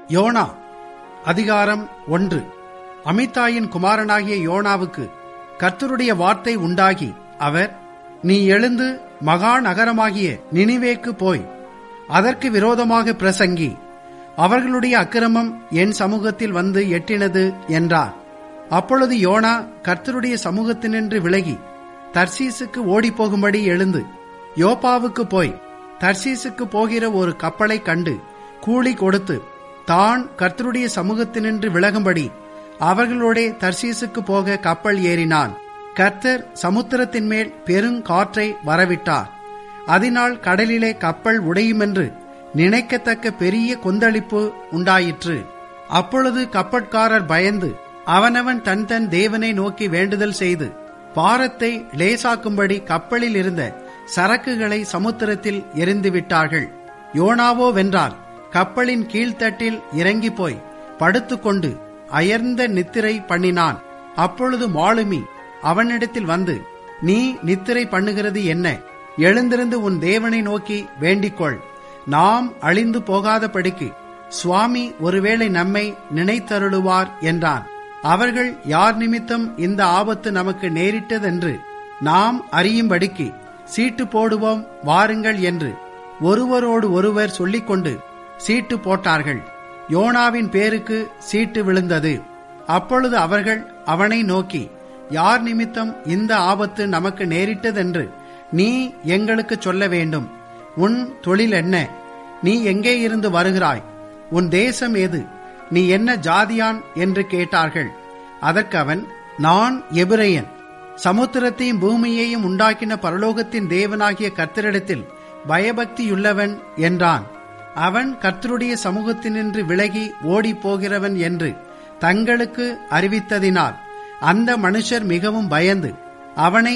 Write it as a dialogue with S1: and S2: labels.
S1: YONO அதிகாரம் ஒன்று அமித்தாயின் குமாரனாகிய யோனாவுக்கு கர்த்தருடைய வார்த்தை உண்டாகி அவர் நீ எழுந்து மகா நகரமாகிய நினிவேக்கு போய் அதற்கு விரோதமாக பிரசங்கி அவர்களுடைய அக்கிரமம் என் சமூகத்தில் வந்து எட்டினது என்றார் அப்பொழுது யோனா கர்த்தருடைய சமூகத்தினின்று விலகி தர்சீசுக்கு ஓடிப்போகும்படி எழுந்து யோப்பாவுக்கு போய் தர்சீசுக்கு போகிற ஒரு கப்பலை கண்டு கூலி கொடுத்து தான் கர்த்தருடைய சமூகத்தினின்று விலகும்படி அவர்களோடே தர்சீசுக்கு போக கப்பல் ஏறினான் கர்த்தர் சமுத்திரத்தின் மேல் பெருங்காற்றை வரவிட்டார் அதனால் கடலிலே கப்பல் உடையுமென்று நினைக்கத்தக்க பெரிய கொந்தளிப்பு உண்டாயிற்று அப்பொழுது கப்பற்காரர் பயந்து அவனவன் தன் தன் தேவனை நோக்கி வேண்டுதல் செய்து பாரத்தை லேசாக்கும்படி கப்பலில் இருந்த சரக்குகளை சமுத்திரத்தில் எரிந்துவிட்டார்கள் யோனாவோ வென்றால் கப்பலின் கீழ்த்தட்டில் இறங்கி போய் படுத்துக்கொண்டு அயர்ந்த நித்திரை பண்ணினான் அப்பொழுது மாலுமி அவனிடத்தில் வந்து நீ நித்திரை பண்ணுகிறது என்ன எழுந்திருந்து உன் தேவனை நோக்கி வேண்டிக்கொள் நாம் அழிந்து போகாதபடிக்கு சுவாமி ஒருவேளை நம்மை நினைத்தருளுவார் என்றான் அவர்கள் யார் நிமித்தம் இந்த ஆபத்து நமக்கு நேரிட்டதென்று நாம் அறியும்படிக்கு சீட்டு போடுவோம் வாருங்கள் என்று ஒருவரோடு ஒருவர் சொல்லிக்கொண்டு சீட்டு போட்டார்கள் யோனாவின் பேருக்கு சீட்டு விழுந்தது அப்பொழுது அவர்கள் அவனை நோக்கி யார் நிமித்தம் இந்த ஆபத்து நமக்கு நேரிட்டதென்று நீ எங்களுக்கு சொல்ல வேண்டும் உன் தொழில் என்ன நீ எங்கே இருந்து வருகிறாய் உன் தேசம் எது நீ என்ன ஜாதியான் என்று கேட்டார்கள் அதற்கு அவன் நான் எபிரையன் சமுத்திரத்தையும் பூமியையும் உண்டாக்கின பரலோகத்தின் தேவனாகிய கர்த்தரிடத்தில் பயபக்தியுள்ளவன் என்றான் அவன் கர்த்தருடைய சமூகத்தினின்று விலகி ஓடிப் போகிறவன் என்று தங்களுக்கு அறிவித்ததினால் அந்த மனுஷர் மிகவும் பயந்து அவனை